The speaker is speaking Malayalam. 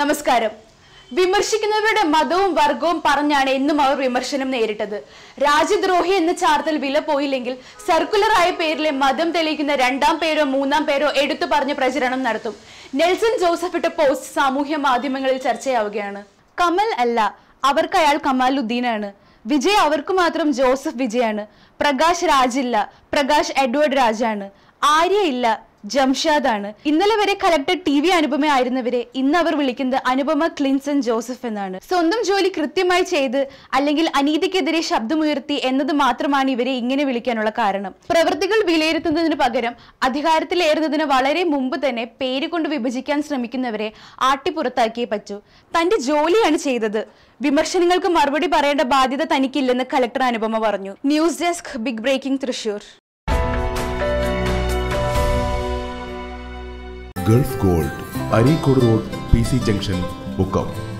നമസ്കാരം വിമർശിക്കുന്നവരുടെ മതവും വർഗവും പറഞ്ഞാണ് എന്നും അവർ വിമർശനം നേരിട്ടത് രാജ്യദ്രോഹി എന്ന ചാർത്തൽ വില പോയില്ലെങ്കിൽ സർക്കുലർ ആയ പേരിലെ മതം തെളിയിക്കുന്ന രണ്ടാം പേരോ മൂന്നാം പേരോ എടുത്തു പറഞ്ഞ് പ്രചരണം നടത്തും നെൽസൺ ജോസഫ് ഇട്ട പോസ്റ്റ് സാമൂഹ്യ മാധ്യമങ്ങളിൽ ചർച്ചയാവുകയാണ് കമൽ അല്ല അവർക്ക് അയാൾ കമാലുദ്ദീനാണ് വിജയ് അവർക്ക് മാത്രം ജോസഫ് വിജയാണ് പ്രകാശ് രാജില്ല പ്രകാശ് എഡ്വേർഡ് രാജാണ് ആര്യ ഇല്ല ജംഷാദാണ് ഇന്നലെ വരെ കളക്ടർ ടി വി അനുപമ ആയിരുന്നവരെ ഇന്ന് അവർ വിളിക്കുന്നത് അനുപമ ക്ലിൻസൺ ജോസഫ് എന്നാണ് സ്വന്തം ജോലി കൃത്യമായി ചെയ്ത് അല്ലെങ്കിൽ അനീതിക്കെതിരെ ശബ്ദമുയർത്തി എന്നത് മാത്രമാണ് ഇവരെ ഇങ്ങനെ വിളിക്കാനുള്ള കാരണം പ്രവൃത്തികൾ വിലയിരുത്തുന്നതിന് പകരം അധികാരത്തിലേറുന്നതിന് വളരെ മുമ്പ് തന്നെ പേര് കൊണ്ട് വിഭജിക്കാൻ ശ്രമിക്കുന്നവരെ ആട്ടിപ്പുറത്താക്കിയേ പറ്റൂ തന്റെ ജോലിയാണ് ചെയ്തത് വിമർശനങ്ങൾക്ക് മറുപടി പറയേണ്ട ബാധ്യത തനിക്കില്ലെന്ന് കളക്ടർ അനുപമ പറഞ്ഞു news desk big breaking Thrissur gulf gold Areekode road P C junction Mukkam